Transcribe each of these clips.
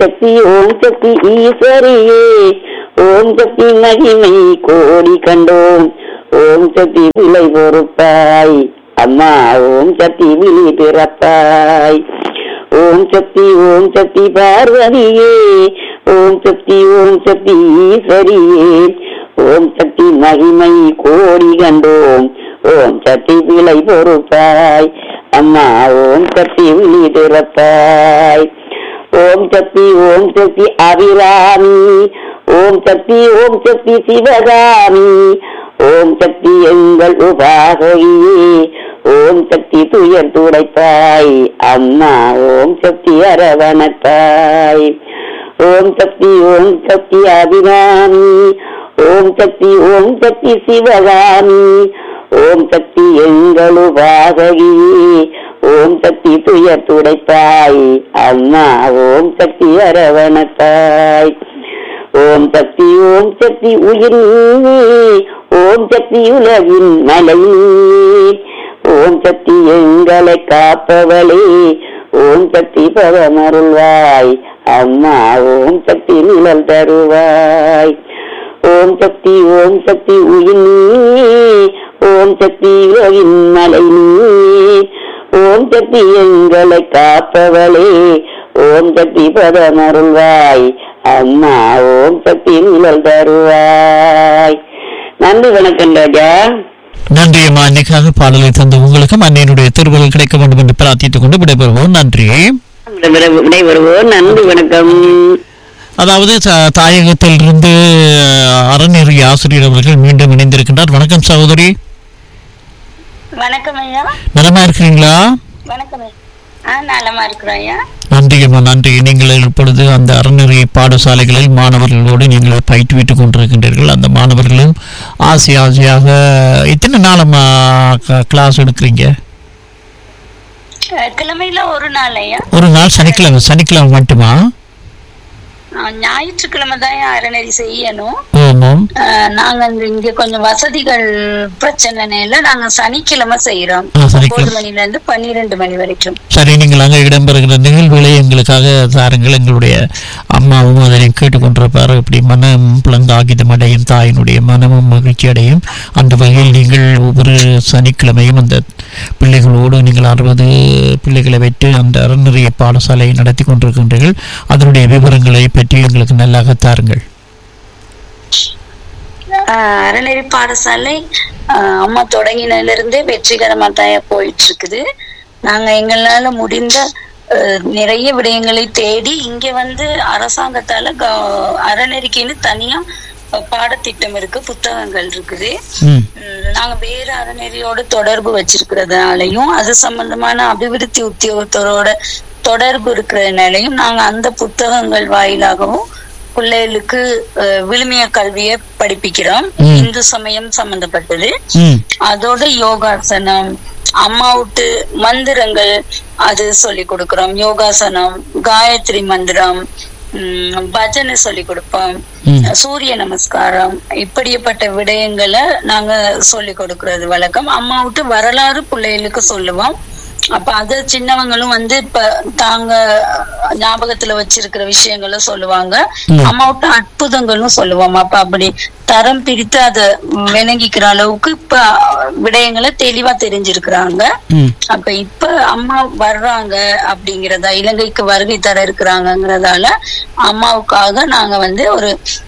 சக்தி ஓம் சக்தி ஈஸ்வரியே ஓம் சக்தி மகிமை கோடி கண்டோம் ஓம் சக்தி விலை பொறுப்பாய் அம்மா ஓம் சக்தி விழி பிறப்பாய் ஓம் சக்தி ஓம் சக்தி பார்வதியே ஓம் சக்தி ஓம் சக்தி ஈஸ்வரியே ஓம் சக்தி மகிமை கோடி கண்டோம் ஓம் சக்தி விலை பொறுப்பாய் அம்மா ஓம் சக்தி விழி திறப்பாய் ஓம் சக்தி ஓம் சக்தி அபிராமி ஓம் சக்தி ஓம் சக்தி சிவகாமி ஓம் சக்தி எங்கள் உபாசகியே ஓம் சக்தி துயர் துடைப்பாய் அம்மா ஓம் சக்தி அரவணத்தாய் ஓம் சக்தி ஓம் சக்தி அபிராமி ஓம் சக்தி ஓம் சக்தி சிவகாமி ஓம் சக்தி எங்கள் உபாசகியே ஓம் சக்தி துயர் துடைப்பாய் அம்மா ஓம் சக்தி அரவணத்தாய் ஓம் சக்தி ஓம் சக்தி உயிர் நீ ஓம் சக்தி உலகின் மலை நீ ஓம் சக்தி எங்களை காப்பவளே ஓம் சக்தி பரமருள்வாய் அம்மா ஓம் சக்தி நிழல் தருவாய் ஓம் சக்தி ஓம் சக்தி உயிர் நீ ஓம் சக்தி உலகின் மலை நீ ஓம் சக்தி எங்களை காப்பவளே ஓம் சக்தி பதமருள்வாய் அம்மா ஓம் சக்தி நிழல் தருவாய் நன்றி வணக்கம் ராஜா நன்றி அம்மா இன்னைக்காக பாடலை தந்த உங்களுக்கும் அன்னையினுடைய திருவுகள் கிடைக்க வேண்டும் என்று பிரார்த்தித்துக் கொண்டு விடைபெறுவோம் நன்றி விடை- விடைபெறுவோம் நன்றி வணக்கம் அதாவது த- தாயகத்திலிருந்து அஹ், அறநெறி ஆசிரியர் அவர்கள் மீண்டும் இணைந்திருக்கின்றார் வணக்கம் சகோதரி வணக்கம் ஐயா நலமா இருக்கிறீங்களா வணக்கம் ஐயா ஆ நலமா இருக்கிறோம் ஐயா நன்றி அம்மா நன்றி நீங்கள் இப்பொழுது அந்த அறநெறி பாடசாலைகளில் மாணவர்களோடு நீங்கள் பயிற்றுவித்துக் கொண்டிருக்கின்றீர்கள் அந்த மாணவர்களும் ஆசை ஆசையாக எத்தனை நாளம்மா க- கிளாஸ் எடுக்கிறீங்க அஹ், கிழமையில ஒரு நாள் ஐயா ஒரு நாள் சனிக்கிழமை சனிக்கிழமை மட்டுமா அஹ், ஞாயிற்றுக்கிழமை தான் ஐயா அறநெறி செய்யணும் ஓமம் அஹ், நாங்க இந்த இங்க கொஞ்சம் வசதிகள் பிரச்சனைல நாங்க சனிக்கிழமை செய்யறோம் ஆ, சனிக்கிழமை. ஒன்பது மணில இருந்து பன்னிரெண்டு மணி வரைக்கும் சரி நீங்கள் அங்கே இடம்பெறுகிற நிகழ்வுகளை எங்களுக்காக தாருங்கள் எங்களுடைய அம்மாவும் அதனை கேட்டுக்கொண்டிருப்பார் இப்படி மனம் பிளந்தாகிதம் அடையும் தாயினுடைய மனமும் மகிழ்ச்சி அடையும் அந்த வகையில் நீங்கள் ஒவ்வொரு சனிக்கிழமையும் அந்த பிள்ளைகளோடு நீங்கள் அறுபது பிள்ளைகளை வைத்து அந்த அறநிறைய பாடசாலையை நடத்தி கொண்டிருக்கின்றீர்கள் அதனுடைய விவரங்களை பற்றி எங்களுக்கு நல்லாக தாருங்கள் அஹ், அறநெறி பாடசாலை அஹ், அம்மா தொடங்கினதுல இருந்தே வெற்றிகரமா தான் போயிட்டு இருக்குது நாங்க எங்களால முடிந்த அஹ், நிறைய விடயங்களை தேடி இங்க வந்து அரசாங்கத்தால க- அறநெறிக்குன்னு தனியா அஹ், பாடத்திட்டம் இருக்கு புத்தகங்கள் இருக்குது ம் உம், நாங்க வேற அறநெறியோட தொடர்பு வச்சிருக்கிறதுனாலையும் அது சம்பந்தமான அபிவிருத்தி உத்தியோகத்தரோட தொடர்பு இருக்கிறதுனாலையும் நாங்க அந்த புத்தகங்கள் வாயிலாகவும் பிள்ளைகளுக்கு அஹ், விழுமிய கல்வியை படிப்பிக்கிறோம் ம். இந்து சமயம் சம்பந்தப்பட்டது ம் அதோட யோகாசனம் அம்மா விட்டு மந்திரங்கள் அது சொல்லி கொடுக்கிறோம் யோகாசனம் காயத்ரி மந்திரம் உம், பஜனை சொல்லி கொடுப்போம் ம். சூரிய நமஸ்காரம் இப்படிப்பட்ட விடயங்களை நாங்க சொல்லி கொடுக்கறது வழக்கம் அம்மா விட்டு வரலாறு பிள்ளைகளுக்கு சொல்லுவோம் அப்ப அது சின்னவங்களும் வந்து இப்ப தாங்க ஞாபகத்துல வச்சிருக்கிற விஷயங்களை சொல்லுவாங்க ம். அம்மா விட்டு அற்புதங்களும் சொல்லுவோம் அப்ப அப்படி தரம் பிரித்து அதை விளங்கிக்கிற அளவுக்கு இப்ப விடயங்களை தெளிவா தெரிஞ்சிருக்கிறாங்க ம் அப்ப இப்ப அம்மா வர்றாங்க அப்படிங்கறதா இலங்கைக்கு வருகை தர இருக்கிறாங்கங்கிறதால அம்மாவுக்காக நாங்க வந்து ஒரு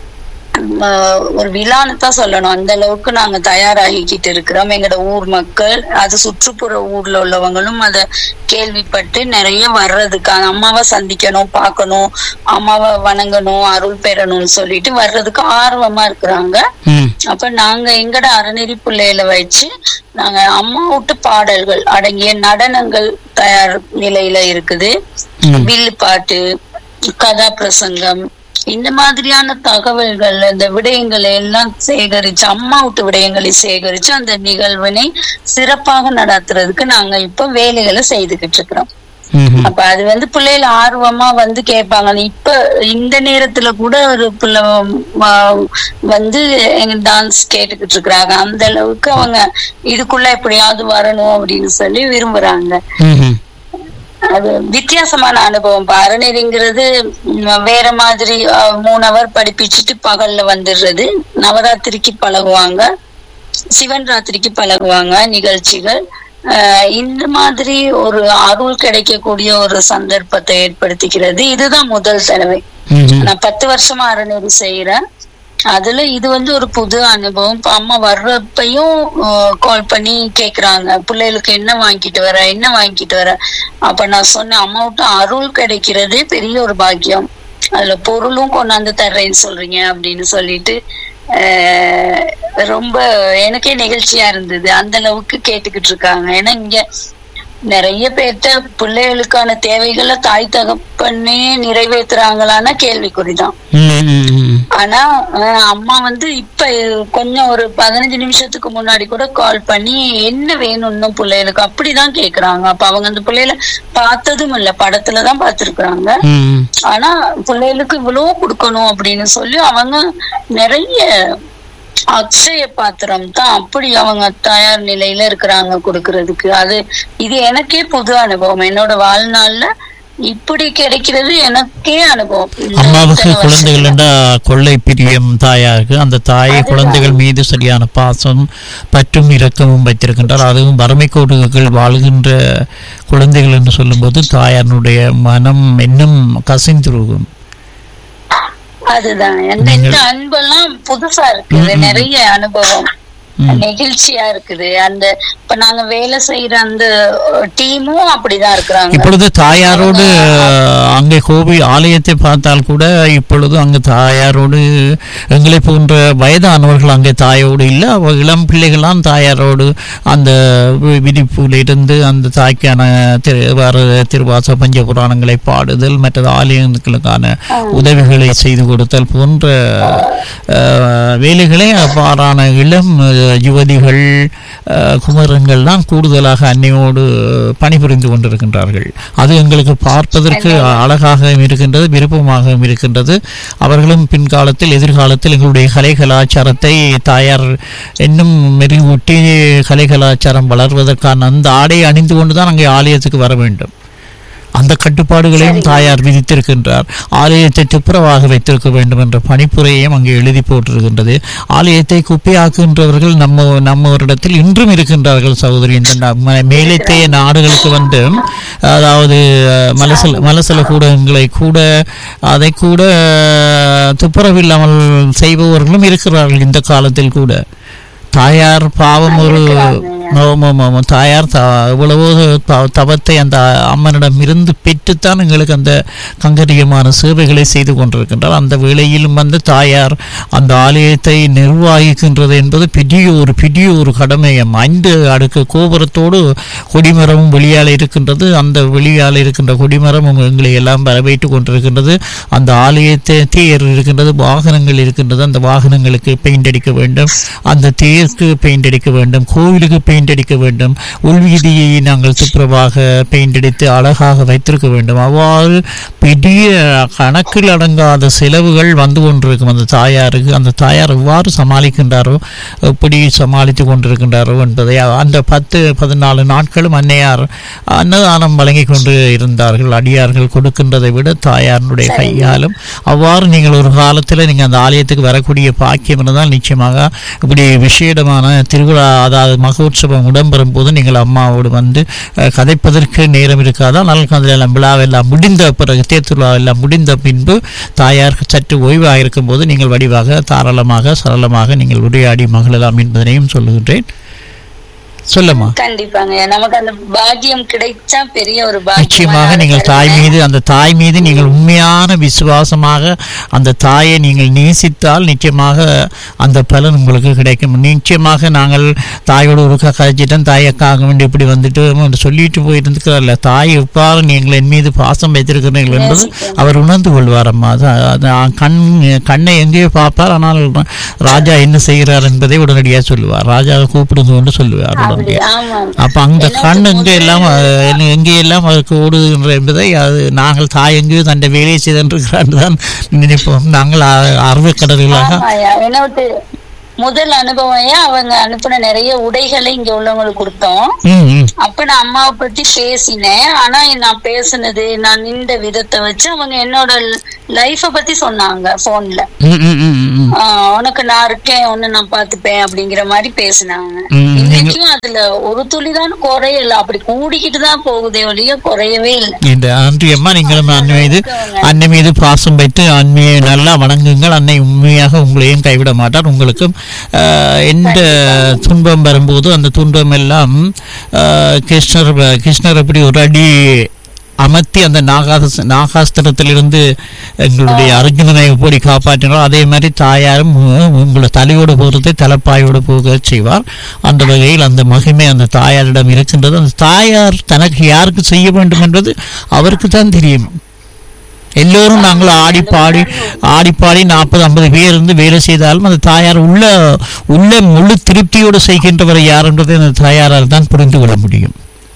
ம, ஒரு விழான்னு தான் சொல்லணும் அந்த அளவுக்கு நாங்க தயாராகிக்கிட்டு இருக்கிறோம் எங்களோட ஊர் மக்கள் அது சுற்றுப்புற ஊர்ல உள்ளவங்களும் அத கேள்விப்பட்டு நிறைய வர்றதுக்காக அம்மாவை சந்திக்கணும் பார்க்கணும் அம்மாவை வணங்கணும் அருள் பெறணும்னு சொல்லிட்டு வர்றதுக்கு ஆர்வமா இருக்கிறாங்க ம் அப்ப நாங்க எங்கட அறநெறி பிள்ளைகளை வச்சு நாங்க அம்மா விட்டு பாடல்கள் அடங்கிய நடனங்கள் தயார் நிலையில இருக்குது ம். வில்லு பாட்டு கதா பிரசங்கம் இந்த மாதிரியான தகவல்கள் இந்த விடயங்களை எல்லாம் சேகரிச்சு அம்மா விட்டு விடயங்களை சேகரிச்சு அந்த நிகழ்வினை சிறப்பாக நடத்துறதுக்கு நாங்க இப்ப வேலைகளை செய்துகிட்டு இருக்கிறோம் ம் அப்ப அது வந்து பிள்ளைகள் ஆர்வமா வந்து கேட்பாங்க இப்ப இந்த நேரத்துல கூட ஒரு பிள்ளை வ- வந்து எங்க டான்ஸ் கேட்டுக்கிட்டு இருக்கிறாங்க அந்த அளவுக்கு அவங்க இதுக்குள்ள எப்படியாவது வரணும் அப்படின்னு சொல்லி விரும்புறாங்க ம் அது வித்தியாசமான அனுபவம் இப்ப அறநெறிங்கிறது ம், வேற மாதிரி அஹ், மூணு அவர் படிப்பிச்சுட்டு பகல்ல வந்துடுறது நவராத்திரிக்கு பழகுவாங்க சிவன் ராத்திரிக்கு பழகுவாங்க நிகழ்ச்சிகள் அஹ், இந்த மாதிரி ஒரு அருள் கிடைக்கக்கூடிய ஒரு சந்தர்ப்பத்தை ஏற்படுத்திக்கிறது இதுதான் முதல் தடவை ம்ஹும். நான் பத்து வருஷமா அறநெறி செய்யறேன் அதுல இது வந்து ஒரு புது அனுபவம் இப்ப அம்மா வர்றப்பையும் கால் பண்ணி கேக்குறாங்க பிள்ளைகளுக்கு என்ன வாங்கிட்டு வர என்ன வாங்கிட்டு வர அப்ப நான் சொன்னேன் அம்மாவிட்ட அருள் கிடைக்கிறதே பெரிய ஒரு பாக்கியம் அதுல பொருளும் கொண்டாந்து தர்றேன்னு சொல்றீங்க அப்படின்னு சொல்லிட்டு ஆஹ், ரொம்ப எனக்கே நிகழ்ச்சியா இருந்தது அந்த அளவுக்கு கேட்டுக்கிட்டு இருக்காங்க ஏன்னா இங்க நிறைய பேர்த்த பிள்ளைகளுக்கான தேவைகளை தாய் தகப்பனே நிறைவேத்துறாங்களான்னா கேள்விக்குறிதான் ம், ம், ம். ஆனா அஹ், அம்மா வந்து இப்ப கொஞ்சம் ஒரு பதினஞ்சு நிமிஷத்துக்கு முன்னாடி கூட கால் பண்ணி என்ன வேணும்னு பிள்ளைகளுக்கு அப்படிதான் கேக்குறாங்க அப்ப அவங்க அந்த பிள்ளைகளை பார்த்ததும் இல்ல படத்துலதான் பார்த்திருக்கிறாங்க ம். ஆனா பிள்ளைகளுக்கு இவ்வளவு கொடுக்கணும் அப்படின்னு சொல்லி அவங்க நிறைய அக்ஷய பாத்திரம் தான் அப்படி அவங்க தயார் நிலையில இருக்கிறாங்க கொடுக்கறதுக்கு அது இது எனக்கே புது அனுபவம் என்னோட வாழ்நாள்ல இப்படி கிடைக்கிறது எனக்கே அனுபவம் இந்த அம்மாவுக்கு இத்தனை குழந்தைகள் வருஷத்துல. என்றா கொள்ளை பிரியம் தாயாருக்கு அந்த தாயை குழந்தைகள் மீது சரியான பாசம் பற்றும் இரக்கமும் வைத்திருக்கின்றார் அதுவும் வறுமை கோடுகள் வாழ்கின்ற குழந்தைகள் என்று சொல்லும்போது தாயாருடைய மனம் இன்னும் கசிந்துருகும் அதுதான் இந்த இந்த அன்பெல்லாம் புதுசா இருக்குது நிறைய அனுபவம் நெகிழ்ச்சியா இருக்குது அந்த இப்ப நாங்க வேலை செய்யற அந்த டீமும் அப்படிதான் இருக்கிறாங்க இப்பொழுது தாயாரோடு அங்கே கோவில் ஆலயத்தை பார்த்தால் கூட இப்பொழுது அங்கு தாயாரோடு எங்களை போன்ற வயதானவர்கள் அங்கே தாயோடு இல்லை அவ இளம் பிள்ளைகளாம் தாயாரோடு அந்த வி- விதிப்புல இருந்து அந்த தாய்க்கான திரு வர திருவாச பஞ்ச புராணங்களை பாடுதல் மற்றது ஆலயங்களுக்கான உதவிகளை செய்து கொடுத்தல் போன்ற அஹ், வேலைகளை அவ்வாறான இளம் அஹ், யுவதிகள் அஹ், குமரங்கள் தான் கூடுதலாக அன்னையோடு பணிபுரிந்து கொண்டிருக்கின்றார்கள் அது எங்களுக்கு பார்ப்பதற்கு அழகாகவும் இருக்கின்றது விருப்பமாகவும் இருக்கின்றது அவர்களும் பின்காலத்தில் எதிர்காலத்தில் எங்களுடைய கலை கலாச்சாரத்தை தாயார் இன்னும் மெருகூட்டி கலை கலாச்சாரம் வளர்வதற்கான அந்த ஆடை அணிந்து கொண்டு தான் அங்கே ஆலயத்துக்கு வர வேண்டும் அந்த கட்டுப்பாடுகளையும் தாயார் விதித்திருக்கின்றார் ஆலயத்தை துப்புரவாக வைத்திருக்க வேண்டும் என்ற பணிப்புரையையும் அங்கே எழுதி போட்டிருக்கின்றது ஆலயத்தை குப்பையாக்குகின்றவர்கள் நம்ம நம்மவரிடத்தில் இன்றும் இருக்கின்றார்கள் சகோதரி இந்த ந- ம- மேலைத்தேய நாடுகளுக்கு வந்து அதாவது அஹ், மலசல மலசல கூடங்களை கூட அதை கூட அஹ், துப்புரவில்லாமல் செய்பவர்களும் இருக்கிறார்கள் இந்த காலத்தில் கூட தாயார் பாவம் ஒரு ஆமாம், ஆமாம், ஆமாம். தாயார் த எவ்வளவோ த- தவத்தை அந்த அம்மனிடம் இருந்து பெற்றுத்தான் எங்களுக்கு அந்த கங்கரியமான சேவைகளை செய்து கொண்டிருக்கின்றார் அந்த வேளையிலும் வந்து தாயார் அந்த ஆலயத்தை நிர்வகிக்கின்றது என்பது பெரிய ஒரு பெரிய ஒரு கடமையம் ஐந்து அடுக்கு கோபுரத்தோடு கொடிமரமும் வெளியால் இருக்கின்றது அந்த வெளியால் இருக்கின்ற கொடிமரமும் எங்களை எல்லாம் வரவேற்றுக் கொண்டிருக்கின்றது அந்த ஆலயத்தை தேர் இருக்கின்றது வாகனங்கள் இருக்கின்றது அந்த வாகனங்களுக்கு பெயிண்ட் அடிக்க வேண்டும் அந்த தேருக்கு பெயிண்ட் அடிக்க வேண்டும் கோவிலுக்கு பெயிண்ட் அடிக்க வேண்டும் உள்வீதியை நாங்கள் துப்புரவாக பெயிண்ட் அடித்து அழகாக வைத்திருக்க வேண்டும் அவ்வாறு பெரிய கணக்கில் அடங்காத செலவுகள் வந்து கொண்டிருக்கும் அந்த தாயாருக்கு அந்த தாயார் எவ்வாறு சமாளிக்கின்றாரோ எப்படி சமாளித்து கொண்டிருக்கின்றாரோ என்பதை அந்த பத்து பதினாலு நாட்களும் அன்னையார் அன்னதானம் வழங்கி கொண்டு இருந்தார்கள் அடியார்கள் கொடுக்கின்றதை விட தாயாருடைய கையாலும் அவ்வாறு நீங்கள் ஒரு காலத்தில் நீங்கள் அந்த ஆலயத்துக்கு வரக்கூடிய பாக்கியம் இருந்தால் நிச்சயமாக இப்படி விசேடமான திருவிழா அதாவது மகோற்சவம் இடம்பெறும் போது நீங்கள் அம்மாவோடு வந்து அஹ், கதைப்பதற்கு நேரம் இருக்காதா நல்ல அதில் விழாவெல்லாம் முடிந்த பிறகு தேர்திருவிழா எல்லாம் முடிந்த பின்பு தாயார் சற்று ஓய்வாக இருக்கும் போது நீங்கள் வடிவாக தாராளமாக சரளமாக நீங்கள் உரையாடி மகிழலாம் என்பதனையும் சொல்லுகின்றேன் சொல்லம்மா கண்டிப்பாங்க நமக்கு அந்த பாக்கியம் கிடைச்சா பெரிய ஒரு பாக்கியம் நிச்சயமாக நீங்கள் தாய் மீது அந்த தாய் மீது நீங்கள் உண்மையான விசுவாசமாக அந்த தாயை நீங்கள் நேசித்தால் நிச்சயமாக அந்த பலன் உங்களுக்கு கிடைக்கும் நிச்சயமாக நாங்கள் தாயோடு ஒரு கதைச்சிட்டோம் தாயக்காக வேண்டி இப்படி வந்துட்டு என்று சொல்லிட்டு போயிருந்துக்கிறார்ல தாய் எவ்வாறு நீங்கள் என் மீது பாசம் வைத்திருக்கிறீர்கள் என்பது அவர் உணர்ந்து கொள்வார் அம்மா அது- அது கண் கண்ணை எங்கேயோ பார்ப்பார் ஆனால் ராஜா என்ன செய்கிறார் என்பதை உடனடியாக சொல்லுவார் ராஜாவை கூப்பிடுங்க என்று சொல்லுவார் அப்படி உடனடியாக ஆமா அப்ப அந்த கண் எங்கே எல்லாம் அஹ், எங்கே எல்லாம் அதற்கு ஓடுகின்ற என்பதை அது நாங்கள் தாய் எங்கேயோ தன்னை வேலையை செய்திருக்கிறான் தான் நினைப்போம் நாங்கள் அ- அறவை கடல்களாக ஆமாய்யா. என்ன விட்டு முதல் அனுபவம் ஏன் அவங்க அனுப்பின நிறைய உடைகளை இங்க உள்ளவங்களுக்கு கொடுத்தோம் ம் ம் அப்ப நான் அம்மாவை பத்தி பேசினேன் ஆனா நான் பேசுனது நான் நின்ற விதத்தை வச்சு அவங்க என்னோட லைஃப பத்தி சொன்னாங்க போன்ல ம் ம் ம் ம் ம் உனக்கு நான் இருக்கேன் உன்னை நான் பாத்துப்பேன் அப்படிங்கிற மாதிரி பேசினாங்க ம், நீங்க- இன்னைக்கும் அதுல ஒரு துளிதான் குறையல அப்படி கூடிக்கிட்டு தான் போகுதே ஒழிய குறையவே இல்லை இந்த அன்று அம்மா நீங்களும் அன்னை மீது அன்னை மீது பாசம் வைத்து அன்னையை நல்லா வணங்குங்கள் அன்னை உண்மையாக உங்களையும் கைவிட மாட்டார் உங்களுக்கும் ஆஹ், எந்த துன்பம் வரும்போது அந்த துன்பம் எல்லாம் ஆஹ், கிருஷ்ணர் கிருஷ்ணர் எப்படி ஒரு அடி அமர்த்தி அந்த நாகாஸ் நாகாஸ்திரத்திலிருந்து எங்களுடைய அர்ஜுனனை எப்படி காப்பாற்றினாரோ அதே மாதிரி தாயாரும் உ- உங்களை தலையோடு போகிறதை தலைப்பாயோடு போக செய்வார் அந்த வகையில் அந்த மகிமை அந்த தாயாரிடம் இருக்கின்றது அந்த தாயார் தனக்கு யாருக்கு செய்ய வேண்டும் என்பது அவருக்கு தான் தெரியும் எல்லோரும் நாங்கள் ஆடி பாடி ஆடி பாடி நாற்பது ஐம்பது பேர் இருந்து வேலை செய்தாலும் அந்த தாயார் உள்ள உள்ள முழு திருப்தியோடு செய்கின்றவர் யார் என்பதை அந்த தாயாரால் தான் புரிந்து கொள்ள முடியும்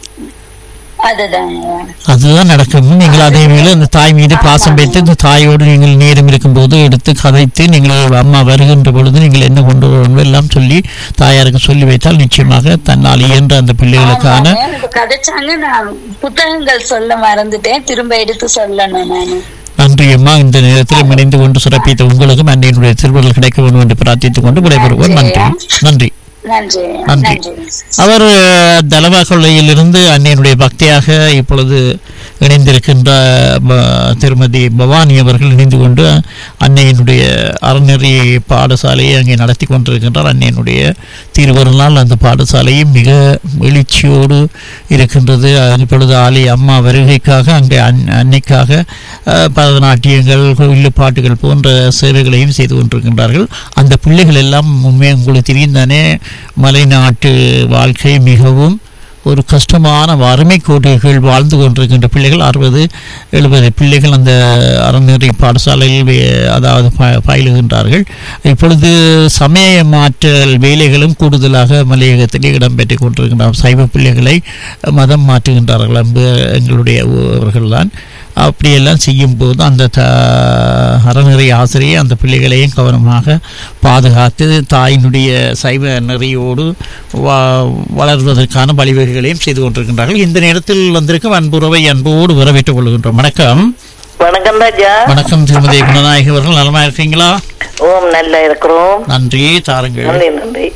அதுதான் அதுதான் நடக்கும் நீங்கள் அதே வேளை அந்த தாய் மீது பாசம் வைத்து இந்த தாயோடு நீங்கள் நேரம் இருக்கும்போது எடுத்து கதைத்து நீங்கள் அம்மா வருகின்ற பொழுது நீங்கள் என்ன கொண்டு வரணும் எல்லாம் சொல்லி தாயாருக்கு சொல்லி வைத்தால் நிச்சயமாக தன்னால் இயன்ற அந்த பிள்ளைகளுக்கான ஆமாங்க, எனக்கு கதைச்சாங்க நான் புத்தகங்கள் சொல்ல மறந்துட்டேன் திரும்ப எடுத்து சொல்லணும் நானு நன்றி அம்மா இந்த நேரத்தில் இணைந்து கொண்டு சிறப்பித்த உங்களுக்கும் அன்னையினுடைய திருவள்ளுவர் கிடைக்க வேண்டும் என்று பிரார்த்தித்துக் கொண்டு விடைபெறுவோம் நன்றி நன்றி நன்றி நன்றி. நன்றி அவர் தலவா கொள்ளையிலிருந்து அன்னையினுடைய பக்தியாக இப்பொழுது இணைந்திருக்கின்ற ப- திருமதி பவானி அவர்கள் இணைந்து கொண்டு அன்னையினுடைய அறநெறி பாடசாலையை அங்கே நடத்தி கொண்டிருக்கின்றார் அன்னையினுடைய திருவருளால் அந்த பாடசாலையும் மிக எழுச்சியோடு இருக்கின்றது இப்பொழுது ஆலய அம்மா வருகைக்காக அங்கே அன் அன்னைக்காக அஹ், பரதநாட்டியங்கள் கோயில் பாட்டுகள் போன்ற சேவைகளையும் செய்து கொண்டிருக்கின்றார்கள் அந்த பிள்ளைகள் எல்லாம் உண்மையாக உங்களுக்கு தெரியும் தானே மலைநாட்டு வாழ்க்கை மிகவும் ஒரு கஷ்டமான வறுமை கோட்டைகள் வாழ்ந்து கொண்டிருக்கின்ற பிள்ளைகள் அறுபது எழுபது பிள்ளைகள் அந்த அறநெறி பாடசாலையில் வே- அதாவது ப- பயிலுகின்றார்கள் இப்பொழுது சமய மாற்றல் வேலைகளும் கூடுதலாக மலையகத்திலே இடம்பெற்றுக் கொண்டிருக்கின்றன சைவ பிள்ளைகளை மதம் மாற்றுகின்றார்கள் அன்பு எங்களுடைய அவர்கள்தான் அப்படியெல்லாம் செய்யும்போது அந்த த அறநெறி ஆசிரியை அந்த பிள்ளைகளையும் கவனமாக பாதுகாத்து தாயினுடைய சைவ நெறியோடு வா வளர்வதற்கான வழிவகைகளையும் செய்து கொண்டிருக்கின்றார்கள் இந்த நேரத்தில் வந்திருக்கும் அன்புறவை அன்போடு வரவேற்றுக் கொள்கின்றோம் வணக்கம் வணக்கம் ராஜா வணக்கம் திருமதி குணநாயகி அவர்கள் நலமா இருக்கீங்களா ஓம் நல்லா இருக்கிறோம் நன்றி தாருங்கள் நன்றி நன்றி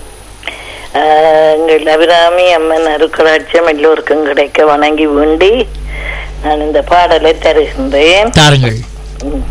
ஆஹ், எங்கள் அபிராமி அம்மன் அருக்கடாட்சியம் எல்லோருக்கும் கிடைக்க வணங்கி வேண்டி நான் இந்த பாடலை தருகின்றேன் தாருங்கள் ம்.